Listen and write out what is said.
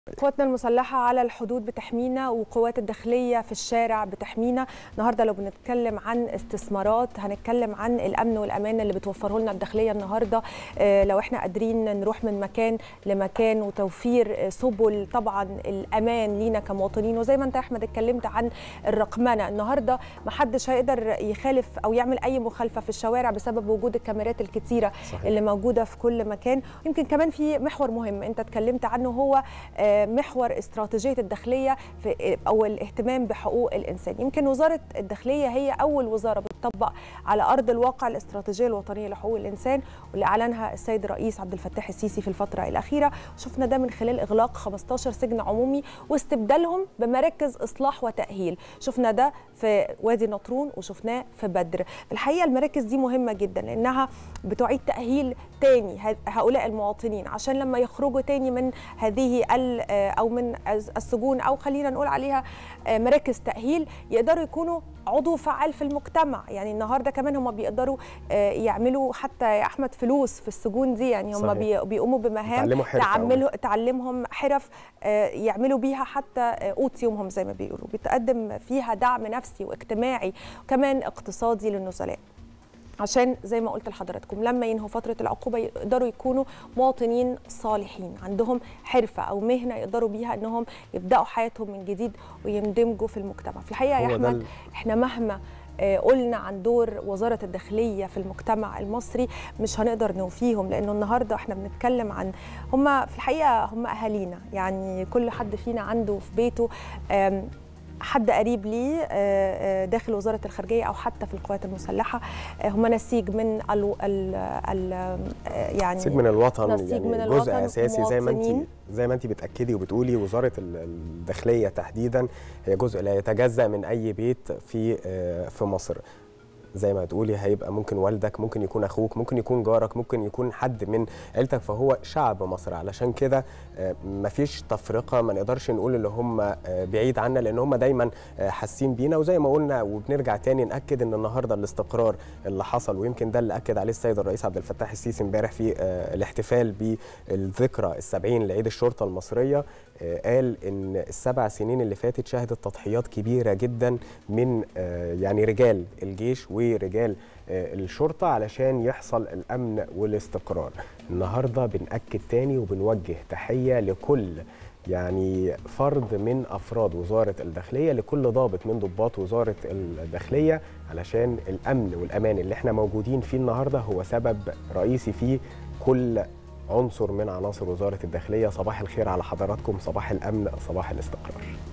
قواتنا المسلحة على الحدود بتحمينا وقوات الداخلية في الشارع بتحمينا النهاردة لو بنتكلم عن استثمارات هنتكلم عن الأمن والأمان اللي بتوفره لنا الداخلية النهاردة آه، لو احنا قادرين نروح من مكان لمكان وتوفير آه، سبل طبعا الأمان لينا كمواطنين وزي ما انت يا أحمد اتكلمت عن الرقمنة النهاردة محدش هيقدر يخالف أو يعمل أي مخالفة في الشوارع بسبب وجود الكاميرات الكتيرة صحيح. اللي موجودة في كل مكان يمكن كمان في محور مهم انت اتكلمت عنه هو آه، محور استراتيجيه الداخليه في او الاهتمام بحقوق الانسان يمكن وزاره الداخليه هي اول وزاره بتطبق على ارض الواقع الاستراتيجيه الوطنيه لحقوق الانسان واللي اعلنها السيد الرئيس عبد الفتاح السيسي في الفتره الاخيره شفنا ده من خلال اغلاق 15 سجن عمومي واستبدالهم بمراكز اصلاح وتاهيل شفنا ده في وادي نطرون وشفناه في بدر في الحقيقه المراكز دي مهمه جدا لانها بتعيد تاهيل تاني ه- هؤلاء المواطنين عشان لما يخرجوا تاني من هذه ال- آه، او من الس- السجون او خلينا نقول عليها آه، مراكز تاهيل يقدروا يكونوا عضو فعال في المجتمع يعني النهارده كمان هم بيقدروا آه، يعملوا حتى يا احمد فلوس في السجون دي يعني هم صحيح. بي- بيقوموا بمهام يتعلموا حرفة تعملوا تعلمهم حرف آه، يعملوا بيها حتى آه، قوت يومهم زي ما بيقولوا بتقدم فيها دعم نفسي واجتماعي وكمان اقتصادي للنزلاء عشان زي ما قلت لحضراتكم لما ينهوا فتره العقوبه يقدروا يكونوا مواطنين صالحين عندهم حرفه او مهنه يقدروا بيها انهم يبداوا حياتهم من جديد ويندمجوا في المجتمع في الحقيقه يا هو ده احمد ال- احنا مهما آه، قلنا عن دور وزارة الداخلية في المجتمع المصري مش هنقدر نوفيهم لأنه النهاردة احنا بنتكلم عن هم في الحقيقة هم أهالينا يعني كل حد فينا عنده في بيته آم، حد قريب ليه آه، آه، داخل وزارة الخارجية أو حتى في القوات المسلحة آه، هم نسيج من ال ال ال آه، يعني نسيج من الوطن نسيج يعني من جزء الوطن اساسي زي ما انت مواطنين. زي ما انت بتاكدي وبتقولي وزاره ال- الداخليه تحديدا هي جزء لا يتجزا من اي بيت في آه، في مصر زي ما تقولي هيبقى ممكن والدك ممكن يكون اخوك ممكن يكون جارك ممكن يكون حد من عيلتك فهو شعب مصر علشان كده آه، مفيش تفرقه ما نقدرش نقول اللي هم آه، بعيد عنا لان هم دايما آه، حاسين بينا وزي ما قلنا وبنرجع تاني ناكد ان النهارده الاستقرار اللي حصل ويمكن ده اللي اكد عليه السيد الرئيس عبد الفتاح السيسي امبارح في آه، الاحتفال بالذكرى السبعين لعيد الشرطه المصريه آه، قال ان السبع سنين اللي فاتت شهدت تضحيات كبيره جدا من آه، يعني رجال الجيش ورجال آه، الشرطه علشان يحصل الامن والاستقرار النهارده بنأكد تاني وبنوجه تحيه لكل يعني فرد من افراد وزاره الداخليه لكل ضابط من ضباط وزاره الداخليه علشان الامن والامان اللي احنا موجودين فيه النهارده هو سبب رئيسي فيه كل عنصر من عناصر وزاره الداخليه صباح الخير على حضراتكم صباح الامن صباح الاستقرار